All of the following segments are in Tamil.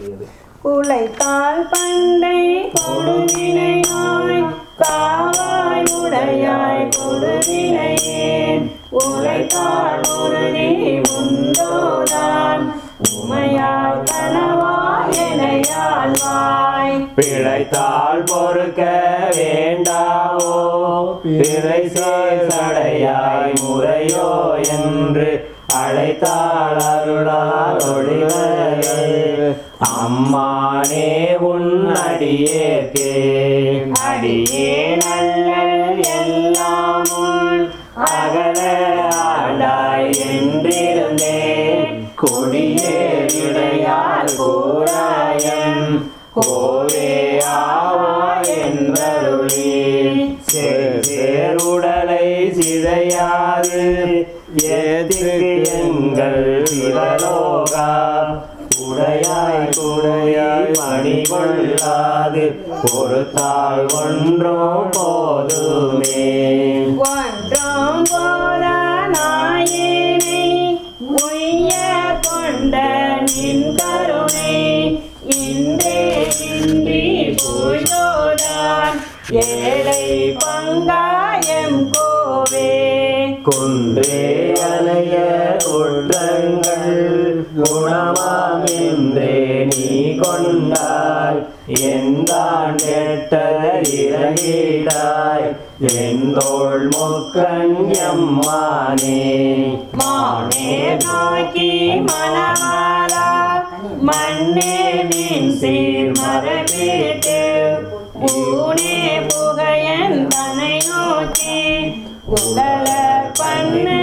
பாடியது உழைத்தால் பண்டை கொடுவினையாய் காவாய் உடையாய் கொடுவினையேன் உழைத்தால் ஒரு நீ முந்தோதான் உமையால் கனவாய் எனையாழ்வாய் பிழைத்தால் பொறுக்க வேண்டாவோ பிறை சடையாய் முறையோ என்று அழைத்தாள் அருளால் ஒளிவர்கள் அம்மானே உன் அடியேற்கே அடியே நல்லல் எல்லாம் உன் அகல ஆளாய் என்றிருந்தேன் கொடியே விடையால் கூறாயம் கோவே ஆவா என்பருளி சேர் சேருடலை சிதையாது ஏதிற்கு எங்கள் சிவலோகா உடையாய் குடையாய் மணி கொள்ளாது பொறுத்தாள் ஒன்றும் போதுமே ஒன்றும் போல நாயேனை உய்ய கொண்ட நின் கருணை இன்றே இன்றி புஷோதான் ஏழை பங்காயம் கோவே குன்றே அலைய குற்றங்கள் குணமாம் என்றே நீ கொண்டாய் எந்தான் கெட்ட இறங்கிடாய் எந்தோள் முக்கண் எம்மானே மானே நோக்கி மனமாலா மண்ணே நின் சீர் மரபீட்டு ஊனே புகையன் தனை நோக்கி உடல பண்ணு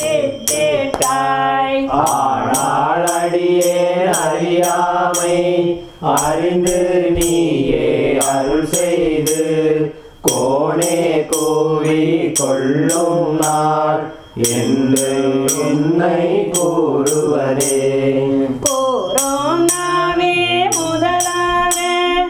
வித்திட்டாய் ஆனால் அடியே அறியாமை அறிந்து நீயே அருள் செய்து கோணே கூவி கொள்ளும் நாள் என்று உன்னை கூறுவதே கூறும் நாவே முதலாக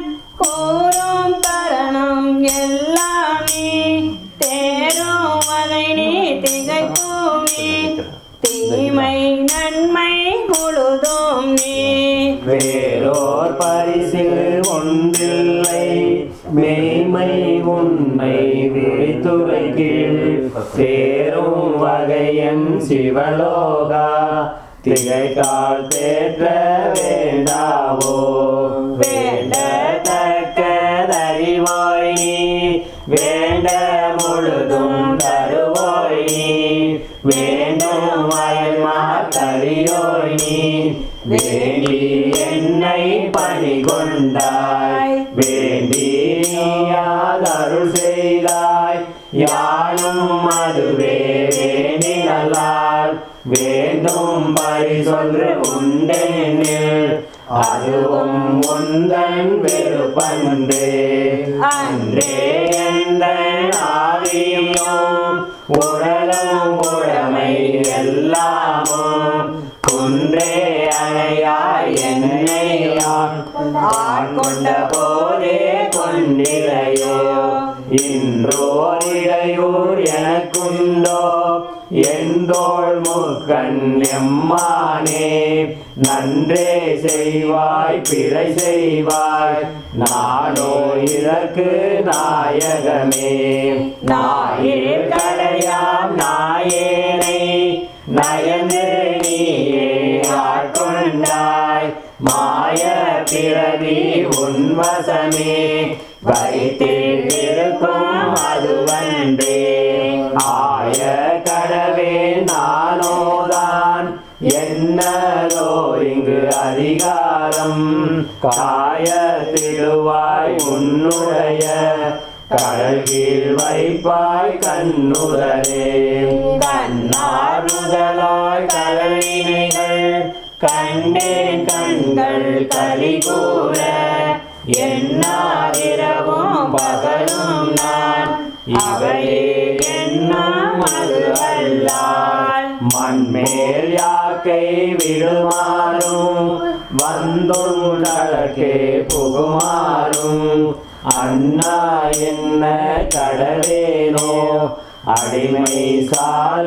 கூறும் கரணம் எல்லாமே தேரும் அதை நீ திகைக்குமே தீமை நன்மை முழுதும் நீ வேறோர் பரிசில் ஒன்றில்லை மெய்மை உண்மை விழித்துரைகீழ் சேரும் வகையன் சிவலோகா திகைக்கால் தேற்ற வேண்டாவோ வேண்டத்தக்கதறிவாய் நீ வேண்ட முழுதும் தருவோய் நீ வேண்டும் வயல்மாத்தறியோய் நீ வேண்டி என்னை பணி கொண்டாய் வேண்டி நீயாதருள் செய்தாய் யானும் அதுவே வேண்டினலால் வேண்டும் பரிசொன்று உண்டெனில் அதுவும் உந்தன் வெறுப்பன்றே அன்றே எந்த ஆவியும் உடலும் உடமை எல்லாமும் குன்றே அணையாய் என்னை ஆட்கொண்ட போதே கொண்டிலையோ இன்றோர் இடையூர் எனக்குண்டோ எந்தோள் முக்கண் எம்மானே நன்றே செய்வாய் பிழை செய்வாய் நானோ இதற்கு நாயகமே நாயிற் கடையாம் நாயேனை நயந்து நீயே ஆட்கொண்டாய் மாய பிறவி உன்வசமே வைத்திருக்கும் அதுவன்றே ஆய கடவே நானோதான் என்னதோ இங்கு அதிகாரம் காயத்திடுவாய் உன்னுடைய கடல் கீழ் வைப்பாய் கண்ணுதலே கண்ணாறுதலாய் கடலினைகள் கண்டேன் கண்கள் களி கூற என்னாதிரவும் பகலும் நான் இவையே எண்ணம் அது அல்லால் மண்மேல் யாக்கை விடுமாறும் வந்துண்டழக்கே புகுமாறும் அண்ணா என்ன கடவேனோ அடிமை சால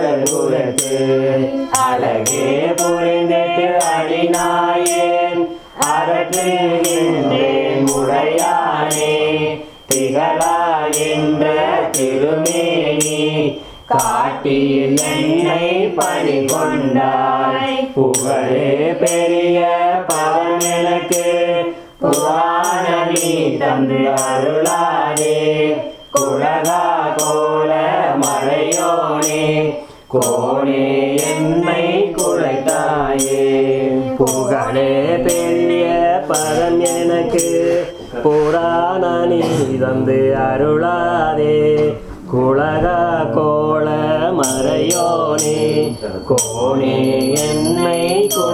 அழகுரத்து அழகே புரிந்திட்டு அடிநாயேன் அரற்றுகின்றேன் முறையானே திகழாகின்ற திருமேனி காட்டில் என்னை பணி கொண்டாய் புகழே பெரிய பவன் எனக்கு புராண நீ தந்து அருளாதே குலகா கோல மறையோனே கோனே என்னை குலைத்தாயே புகழே பெரிய பரன் எனக்கு புராண நீ தந்து அருளாதே குலக கோல மறையோனே கோனே என்னை